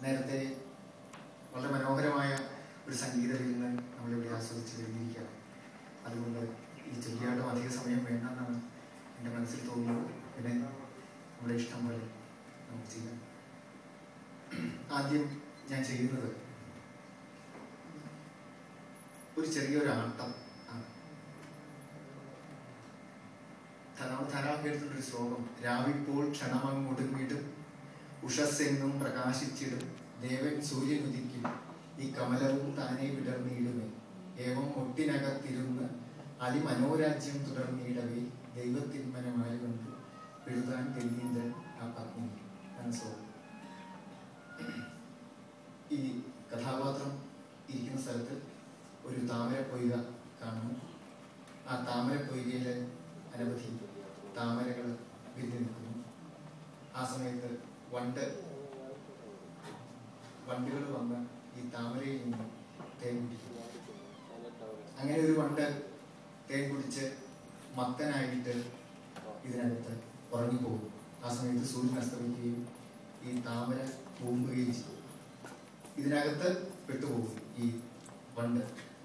നേരത്തെ വളരെ മനോഹരമായ ഒരു സംഗീത വിരുന്ന് നമ്മളിവിടെ ആസ്വദിച്ച് കഴിഞ്ഞിരിക്കുകയാണ് അതുകൊണ്ട് ഈ ചെറിയാട്ടം അധിക സമയം വേണ്ടെന്നാണ് എൻ്റെ മനസ്സിൽ തോന്നുന്നത് പിന്നെ നമ്മുടെ ഇഷ്ടം പോലെ നമുക്ക് ചെയ്യാം ആദ്യം ഞാൻ ചെയ്യുന്നത് ഒരു ചെറിയൊരു ആട്ടം ആണ് നമ്മൾ ധാരാളം കേട്ടിട്ടുണ്ട് ഒരു ശ്ലോകം രാവിപ്പോൾ ക്ഷണമങ്ങൊടുങ്ങിടും ഉഷസ്സെന്നും പ്രകാശിച്ചിടും ദേവൻ സൂര്യൻ ഉദിക്കും ഈ കമലവും താനെ വിടർന്നിടുമേ ഏവം ഒട്ടിനകത്തിരുന്ന് അതിമനോരാജ്യം തുടർന്നിടവേ ദൈവത്തിന്മനമായി കൊണ്ട് എഴുതാൻ തെന്നീന്ദ്രൻ ആ പത്നി മനസ്സോട് ഈ കഥാപാത്രം ഇരിക്കുന്ന സ്ഥലത്ത് ഒരു താമര പൊയ്ക കാണുന്നു ആ താമര പൊയ്കയിൽ അനവധി താമരകൾ വിരിഞ്ഞു നിൽക്കുന്നു ആ സമയത്ത് വണ്ട് വണ്ടുകൾ വന്ന് ഈ താമരയിൽ നിന്ന് തേൻ കുടിക്കുന്നു അങ്ങനെ ഒരു വണ്ട് തേൻ കുടിച്ച് മത്തനായിട്ട് ഇതിനകത്ത് ഉറങ്ങിപ്പോകും ആ സമയത്ത് സൂര്യൻ അസ്തമിക്കുകയും ഈ താമര പൂമ്പുകയും ചെയ്യും ഇതിനകത്ത് പെട്ടുപോകും ഈ വണ്ട്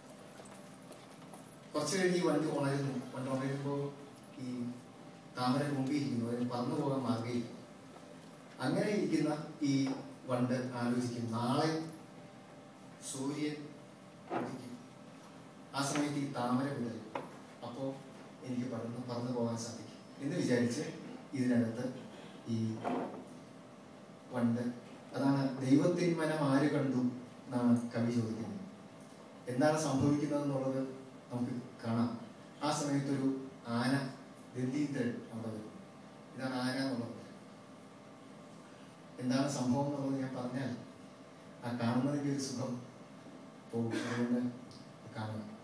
കുറച്ച് കഴിഞ്ഞ് ഈ വണ്ടി ഉണരുന്നു വണ്ട് ഉണരുമ്പോൾ ഈ താമര മുമ്പിയിരിക്കുന്നു അതിന് പറന്നു പോകാൻ മാർഗമില്ല അങ്ങനെ ഇരിക്കുന്ന ഈ വണ്ട് ആലോചിക്കും നാളെ സൂര്യൻ ഉദിക്കും ആ സമയത്ത് ഈ താമര വിടരും അപ്പോൾ എനിക്ക് പറന്ന് പറന്നു പോകാൻ സാധിക്കും എന്ന് വിചാരിച്ച് ഇതിനകത്ത് ഈ വണ്ട് അതാണ് ദൈവത്തിൻ മനം ആര് കണ്ടു എന്നാണ് കവി ചോദിക്കുന്നത് എന്താണ് സംഭവിക്കുന്നത് എന്നുള്ളത് നമുക്ക് കാണാം ആ സമയത്തൊരു ആന ദന്തീന്ദ്രൻ അവിടെ വരും ഇതാണ് ആന എന്നുള്ളത് എന്താണ് സംഭവം എന്നുള്ളത് ഞാൻ പറഞ്ഞാൽ ആ കാണുന്നതിൻ്റെ ഒരു സുഖം പോകും അതുകൊണ്ട് കാണാം